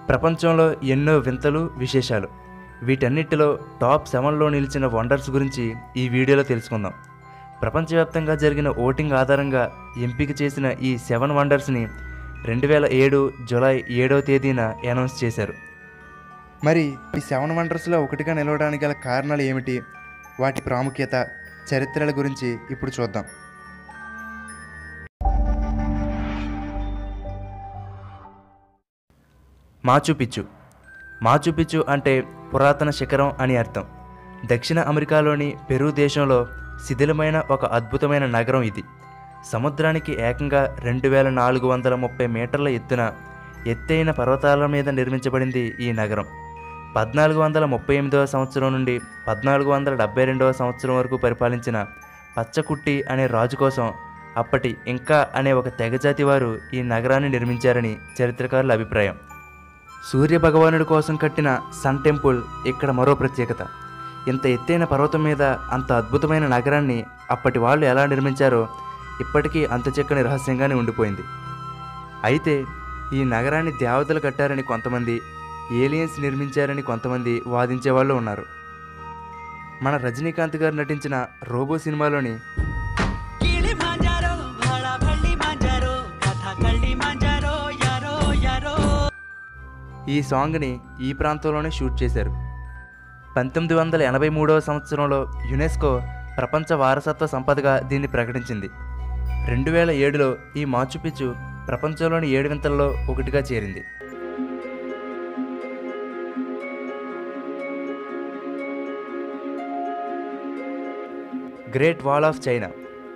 ప్రపంచంలో ఎన్నో వింతలు విశేషాలు వీటన్నిటిలో టాప్ సెవెన్లో నిలిచిన వండర్స్ గురించి ఈ వీడియోలో తెలుసుకుందాం ప్రపంచవ్యాప్తంగా జరిగిన ఓటింగ్ ఆధారంగా ఎంపిక చేసిన ఈ సెవెన్ వండర్స్ని రెండు వేల ఏడు జూలై ఏడవ తేదీన అనౌన్స్ చేశారు మరి ఈ సెవెన్ వండర్స్లో ఒకటిగా నిలవడానికి గల కారణాలు ఏమిటి వాటి ప్రాముఖ్యత చరిత్రల గురించి ఇప్పుడు చూద్దాం మాచుపిచ్చు మాచుపిచ్చు అంటే పురాతన శిఖరం అని అర్థం దక్షిణ అమెరికాలోని పెరు దేశంలో శిథిలమైన ఒక అద్భుతమైన నగరం ఇది సముద్రానికి ఏకంగా రెండు వేల నాలుగు వందల ముప్పై మీటర్ల ఎత్తున ఎత్తైన పర్వతాల మీద నిర్మించబడింది ఈ నగరం పద్నాలుగు వందల ముప్పై ఎనిమిదవ సంవత్సరం నుండి పద్నాలుగు వందల డెబ్బై రెండవ సంవత్సరం వరకు పరిపాలించిన పచ్చకుట్టి అనే రాజు కోసం అప్పటి ఇంకా అనే ఒక తెగజాతి వారు ఈ నగరాన్ని నిర్మించారని చరిత్రకారుల అభిప్రాయం సూర్య భగవానుడి కోసం కట్టిన సన్ టెంపుల్ ఇక్కడ మరో ప్రత్యేకత ఇంత ఎత్తైన పర్వతం మీద అంత అద్భుతమైన నగరాన్ని అప్పటి వాళ్ళు ఎలా నిర్మించారో ఇప్పటికీ అంత చెక్కని రహస్యంగానే ఉండిపోయింది అయితే ఈ నగరాన్ని దేవతలు కట్టారని కొంతమంది ఏలియన్స్ నిర్మించారని కొంతమంది వాదించే వాళ్ళు ఉన్నారు మన రజనీకాంత్ గారు నటించిన రోబో సినిమాలోని ಗಿಳಿ ಮಾಂಜಾರೋ ಭಾಳ ಬಳ್ಳಿ ಮಾಂಜಾರೋ ಕಥಾ ಕಳ್ಳಿ ಮಾಂಜಾರೋ ಯಾರೋ ಯಾರೋ ఈ సాంగ్ని ఈ ప్రాంతంలోనే షూట్ చేశారు పంతొమ్మిది వందల ఎనభై మూడవ సంవత్సరంలో యునెస్కో ప్రపంచ వారసత్వ సంపదగా దీన్ని ప్రకటించింది రెండు వేల ఏడులో ఈ మాచుపిచ్చు ప్రపంచంలోని ఏడు వింతల్లో ఒకటిగా చేరింది గ్రేట్ వాల్ ఆఫ్ చైనా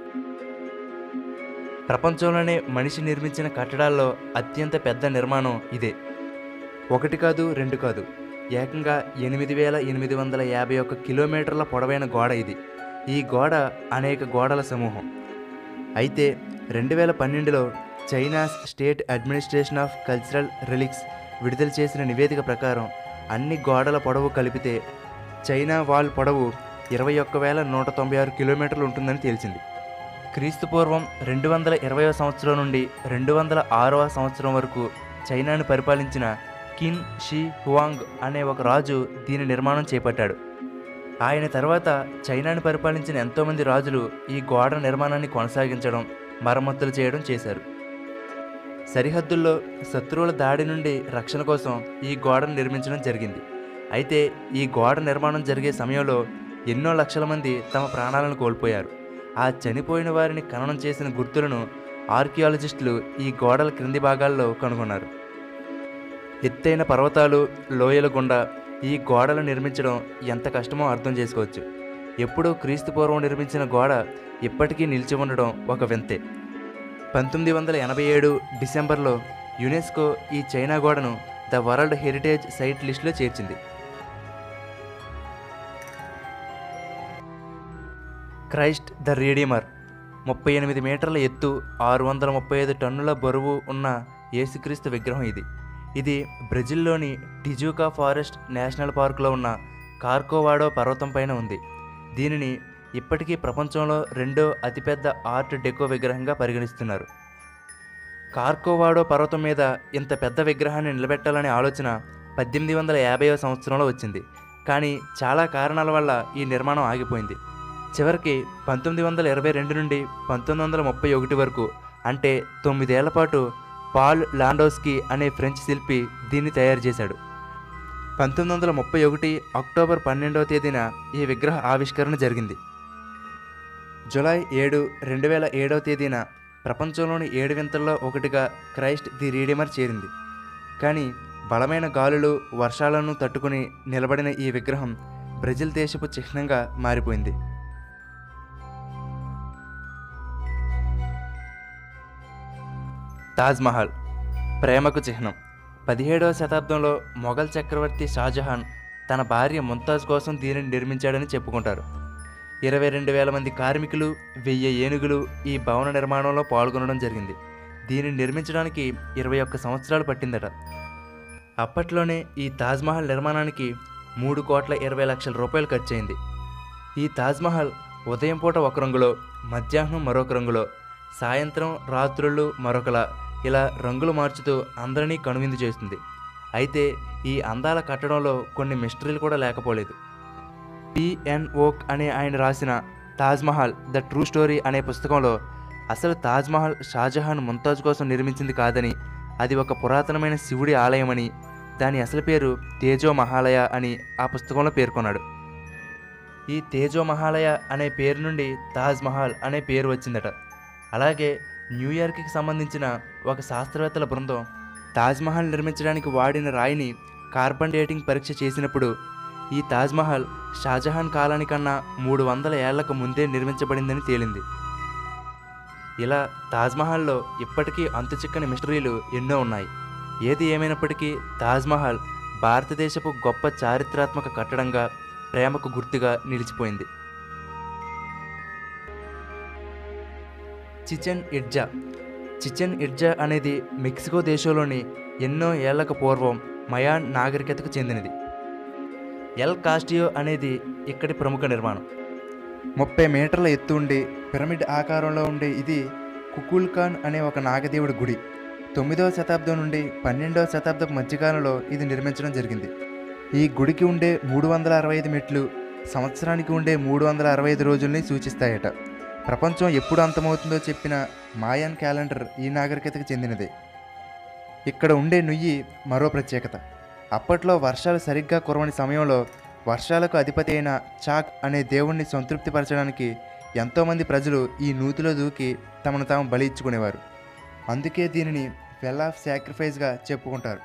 ప్రపంచంలోనే మనిషి నిర్మించిన కట్టడాల్లో అత్యంత పెద్ద నిర్మాణం ఇదే ఒకటి కాదు రెండు కాదు ఏకంగా ఎనిమిది వేల ఎనిమిది వందల యాభై ఒక్క కిలోమీటర్ల పొడవైన గోడ ఇది ఈ గోడ అనేక గోడల సమూహం అయితే రెండు వేల పన్నెండులో China's state administration of cultural relics విడుదల చేసిన నివేదిక ప్రకారం అన్ని గోడల పొడవు కలిపితే చైనా వాల్ పొడవు ఇరవై ఒక్క వేల నూట తొంభై ఆరు కిలోమీటర్లు ఉంటుందని తేల్చింది క్రీస్తు పూర్వం రెండు వందల ఇరవైవ సంవత్సరం నుండి రెండు వందల ఆరవ సంవత్సరం వరకు చైనాను పరిపాలించిన కిన్ షీ హువాంగ్ అనే ఒక రాజు దీని నిర్మాణం చేపట్టాడు ఆయన తర్వాత చైనాను పరిపాలించిన ఎంతోమంది రాజులు ఈ గోడ నిర్మాణాన్ని కొనసాగించడం మరమ్మతులు చేయడం చేశారు సరిహద్దుల్లో శత్రువుల దాడి నుండి రక్షణ కోసం ఈ గోడను నిర్మించడం జరిగింది అయితే ఈ గోడ నిర్మాణం జరిగే సమయంలో ఎన్నో లక్షల మంది తమ ప్రాణాలను కోల్పోయారు ఆ చనిపోయిన వారిని ఖననం చేసిన గుర్తులను ఆర్కియాలజిస్టులు ఈ గోడల క్రింది భాగాల్లో కనుగొన్నారు ఎత్తైన పర్వతాలు లోయల గుండా ఈ గోడలు నిర్మించడం ఎంత కష్టమో అర్థం చేసుకోవచ్చు ఎప్పుడూ క్రీస్తు పూర్వం నిర్మించిన గోడ ఇప్పటికీ నిలిచి ఉండడం ఒక వింతే పంతొమ్మిది వందల ఎనభై ఏడు డిసెంబర్లో యునెస్కో ఈ చైనా గోడను ద వరల్డ్ హెరిటేజ్ సైట్ లిస్టులో చేర్చింది క్రైస్ట్ ద రీడీమర్ ముప్పై ఎనిమిది మీటర్ల ఎత్తు ఆరు వందల ముప్పై ఐదు టన్నుల బరువు ఉన్న యేసుక్రీస్తు విగ్రహం ఇది ఇది బ్రెజిల్లోని టిజూకా ఫారెస్ట్ నేషనల్ పార్కులో ఉన్న కార్కోవాడో పర్వతం పైన ఉంది దీనిని ఇప్పటికీ ప్రపంచంలో రెండో అతిపెద్ద ఆర్ట్ డెకో విగ్రహంగా పరిగణిస్తున్నారు కార్కోవాడో పర్వతం మీద ఇంత పెద్ద విగ్రహాన్ని నిలబెట్టాలనే ఆలోచన పద్దెనిమిది వందల యాభైవ సంవత్సరంలో వచ్చింది కానీ చాలా కారణాల వల్ల ఈ నిర్మాణం ఆగిపోయింది చివరికి పంతొమ్మిది వందల ఇరవై రెండు నుండి పంతొమ్మిది వందల ముప్పై ఒకటి వరకు అంటే తొమ్మిదేళ్ల పాటు పాల్ లాండోస్కీ అనే ఫ్రెంచ్ శిల్పి దీన్ని తయారు చేశాడు పంతొమ్మిది వందల ముప్పై ఒకటి అక్టోబర్ పన్నెండవ తేదీన ఈ విగ్రహ ఆవిష్కరణ జరిగింది జూలై ఏడు రెండు వేల ఏడవ తేదీన ప్రపంచంలోని ఏడు వింతల్లో ఒకటిగా క్రైస్ట్ ది రీడీమర్ చేరింది కానీ బలమైన గాలులు వర్షాలను తట్టుకుని నిలబడిన ఈ విగ్రహం బ్రెజిల్ దేశపు చిహ్నంగా మారిపోయింది తాజ్మహల్ ప్రేమకు చిహ్నం పదిహేడవ శతాబ్దంలో మొఘల్ చక్రవర్తి షాజహాన్ తన భార్య ముంతాజ్ కోసం దీనిని నిర్మించాడని చెప్పుకుంటారు ఇరవై రెండు వేల మంది కార్మికులు వెయ్యి ఏనుగులు ఈ భవన నిర్మాణంలో పాల్గొనడం జరిగింది దీనిని నిర్మించడానికి ఇరవై ఒక్క సంవత్సరాలు పట్టిందట అప్పట్లోనే ఈ తాజ్మహల్ నిర్మాణానికి మూడు కోట్ల ఇరవై లక్షల రూపాయలు ఖర్చయింది ఈ తాజ్మహల్ ఉదయం పూట ఒక రంగులో మధ్యాహ్నం మరొక రంగులో సాయంత్రం రాత్రుళ్ళు మరొకలా ఇలా రంగులు మార్చుతూ అందరినీ కనువిందు చేస్తుంది అయితే ఈ అందాల కట్టడంలో కొన్ని మిస్టరీలు కూడా లేకపోలేదు పిఎన్ ఓక్ అనే ఆయన రాసిన తాజ్మహల్ ద ట్రూ స్టోరీ అనే పుస్తకంలో అసలు తాజ్మహల్ షాజహాన్ ముంతాజ్ కోసం నిర్మించింది కాదని అది ఒక పురాతనమైన శివుడి ఆలయమని దాని అసలు పేరు తేజో మహాలయ అని ఆ పుస్తకంలో పేర్కొన్నాడు ఈ తేజో మహాలయ అనే పేరు నుండి తాజ్ మహల్ అనే పేరు వచ్చిందట అలాగే న్యూయార్క్కి సంబంధించిన ఒక శాస్త్రవేత్తల బృందం తాజ్మహల్ నిర్మించడానికి వాడిన రాయిని కార్బన్ డేటింగ్ పరీక్ష చేసినప్పుడు ఈ తాజ్మహల్ షాజహాన్ కాలానికన్నా మూడు వందల ఏళ్లకు ముందే నిర్మించబడిందని తేలింది ఇలా తాజ్మహల్లో ఇప్పటికీ అంతుచిక్కని మిస్టరీలు ఎన్నో ఉన్నాయి ఏది ఏమైనప్పటికీ తాజ్మహల్ భారతదేశపు గొప్ప చారిత్రాత్మక కట్టడంగా ప్రేమకు గుర్తుగా నిలిచిపోయింది చిచెన్ ఇడ్జా చిచెన్ ఇడ్జా అనేది మెక్సికో దేశంలోని ఎన్నో ఏళ్లకు పూర్వం మయాన్ నాగరికతకు చెందినది ఎల్ కాస్టియో అనేది ఇక్కడి ప్రముఖ నిర్మాణం ముప్పై మీటర్ల ఎత్తు ఉండి పిరమిడ్ ఆకారంలో ఉండే ఇది కుకుల్ఖాన్ అనే ఒక నాగదేవుడి గుడి తొమ్మిదవ శతాబ్దం నుండి పన్నెండవ శతాబ్దపు మధ్యకాలంలో ఇది నిర్మించడం జరిగింది ఈ గుడికి ఉండే మూడు వందల అరవై ఐదు మెట్లు సంవత్సరానికి ఉండే మూడు వందల అరవై ఐదు రోజుల్ని సూచిస్తాయట ప్రపంచం ఎప్పుడు అంతమవుతుందో చెప్పిన మాయన్ క్యాలెండర్ ఈ నాగరికతకు చెందినదే ఇక్కడ ఉండే నుయ్యి మరో ప్రత్యేకత అప్పట్లో వర్షాలు సరిగ్గా కురవని సమయంలో వర్షాలకు అధిపతి అయిన చాక్ అనే దేవుణ్ణి సంతృప్తిపరచడానికి ఎంతోమంది ప్రజలు ఈ నూతిలో దూకి తమను తాము బలి ఇచ్చుకునేవారు అందుకే దీనిని వెల్ ఆఫ్ సాక్రిఫైస్గా చెప్పుకుంటారు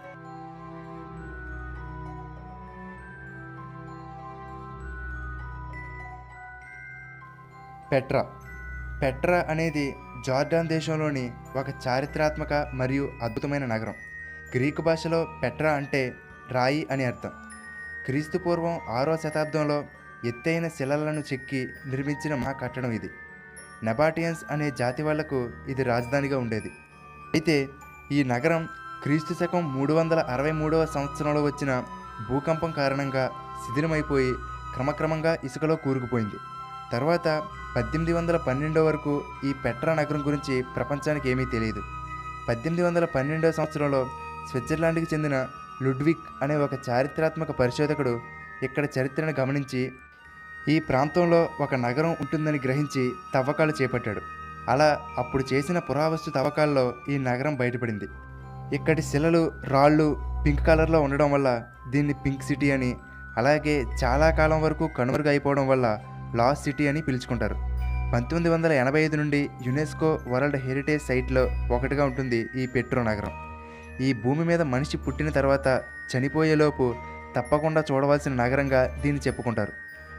పెట్రా పెట్రా అనేది జార్డాన్ దేశంలోని ఒక చారిత్రాత్మక మరియు అద్భుతమైన నగరం గ్రీకు భాషలో పెట్రా అంటే రాయి అని అర్థం క్రీస్తు పూర్వం ఆరో శతాబ్దంలో ఎత్తైన శిలలను చెక్కి నిర్మించిన మా కట్టడం ఇది నెబాటియన్స్ అనే జాతి వాళ్లకు ఇది రాజధానిగా ఉండేది అయితే ఈ నగరం క్రీస్తు శకం మూడు వందల అరవై మూడవ సంవత్సరంలో వచ్చిన భూకంపం కారణంగా శిథిలమైపోయి క్రమక్రమంగా ఇసుకలో కూరుకుపోయింది తర్వాత పద్దెనిమిది వందల పన్నెండో వరకు ఈ పెట్రా నగరం గురించి ప్రపంచానికి ఏమీ తెలియదు పద్దెనిమిది వందల పన్నెండవ సంవత్సరంలో స్విట్జర్లాండ్కి చెందిన లుడ్విక్ అనే ఒక చారిత్రాత్మక పరిశోధకుడు ఇక్కడ చరిత్రను గమనించి ఈ ప్రాంతంలో ఒక నగరం ఉంటుందని గ్రహించి తవ్వకాలు చేపట్టాడు అలా అప్పుడు చేసిన పురావస్తు తవ్వకాల్లో ఈ నగరం బయటపడింది ఇక్కడి శిలలు రాళ్ళు పింక్ కలర్లో ఉండడం వల్ల దీన్ని పింక్ సిటీ అని అలాగే చాలా కాలం వరకు కనుమరుగు అయిపోవడం వల్ల లాస్ట్ సిటీ అని పిలుచుకుంటారు పంతొమ్మిది వందల ఎనభై ఐదు నుండి యునెస్కో వరల్డ్ హెరిటేజ్ సైట్లో ఒకటిగా ఉంటుంది ఈ పెట్రో నగరం ఈ భూమి మీద మనిషి పుట్టిన తర్వాత చనిపోయేలోపు తప్పకుండా చూడవలసిన నగరంగా దీన్ని చెప్పుకుంటారు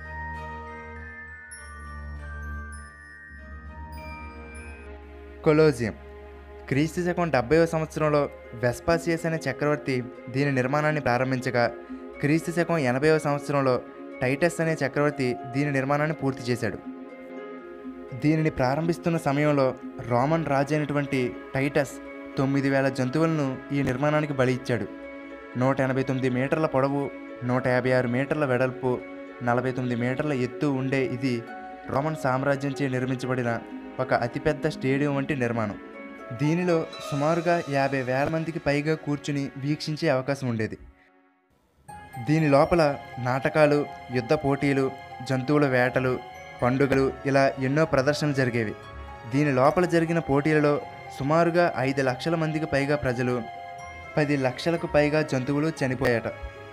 కొలోజియం క్రీస్తు శకం డెబ్బైవ సంవత్సరంలో వెస్పాసియస్ అనే చక్రవర్తి దీని నిర్మాణాన్ని ప్రారంభించగా క్రీస్తు శకం ఎనభైవ సంవత్సరంలో టైటస్ అనే చక్రవర్తి దీని నిర్మాణాన్ని పూర్తి చేశాడు దీనిని ప్రారంభిస్తున్న సమయంలో రోమన్ రాజు అయినటువంటి టైటస్ తొమ్మిది వేల జంతువులను ఈ నిర్మాణానికి బలి ఇచ్చాడు నూట ఎనభై తొమ్మిది మీటర్ల పొడవు నూట యాభై ఆరు మీటర్ల వెడల్పు నలభై తొమ్మిది మీటర్ల ఎత్తు ఉండే ఇది రోమన్ సామ్రాజ్యంచే నిర్మించబడిన ఒక అతిపెద్ద స్టేడియం వంటి నిర్మాణం దీనిలో సుమారుగా యాభై వేల మందికి పైగా కూర్చుని వీక్షించే అవకాశం ఉండేది దీని లోపల నాటకాలు యుద్ధ పోటీలు జంతువుల వేటలు పండుగలు ఇలా ఎన్నో ప్రదర్శనలు జరిగేవి దీని లోపల జరిగిన పోటీలలో సుమారుగా ఐదు లక్షల మందికి పైగా ప్రజలు పది లక్షలకు పైగా జంతువులు చనిపోయాట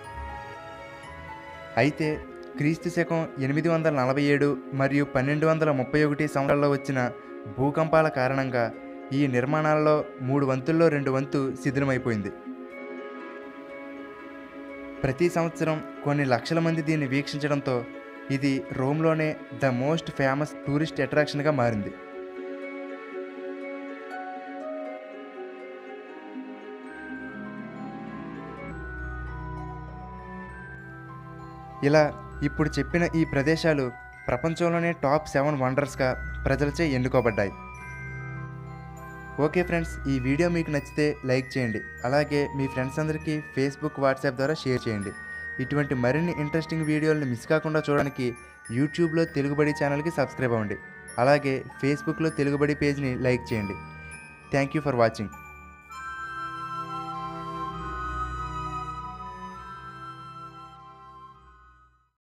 అయితే క్రీస్తు శకం ఎనిమిది వందల నలభై ఏడు మరియు పన్నెండు వందల ముప్పై ఒకటి సంవత్సరాల్లో వచ్చిన భూకంపాల కారణంగా ఈ నిర్మాణాలలో మూడు వంతుల్లో రెండు వంతు శిథిలమైపోయింది ప్రతి సంవత్సరం కొన్ని లక్షల మంది దీన్ని వీక్షించడంతో ఇది రోమ్లోనే ద మోస్ట్ ఫేమస్ టూరిస్ట్ అట్రాక్షన్గా మారింది ఇలా ఇప్పుడు చెప్పిన ఈ ప్రదేశాలు ప్రపంచంలోనే టాప్ సెవెన్ వండర్స్గా ప్రజలచే ఎన్నుకోబడ్డాయి ఓకే ఫ్రెండ్స్ ఈ వీడియో మీకు నచ్చితే లైక్ చేయండి అలాగే మీ ఫ్రెండ్స్ అందరికీ ఫేస్బుక్ వాట్సాప్ ద్వారా షేర్ చేయండి ఇటువంటి మరిన్ని ఇంట్రెస్టింగ్ వీడియోలను మిస్ కాకుండా చూడడానికి యూట్యూబ్లో తెలుగుబడి ఛానల్కి సబ్స్క్రైబ్ అవ్వండి అలాగే ఫేస్బుక్లో తెలుగుబడి పేజ్ని లైక్ చేయండి థ్యాంక్ యూ ఫర్ వాచింగ్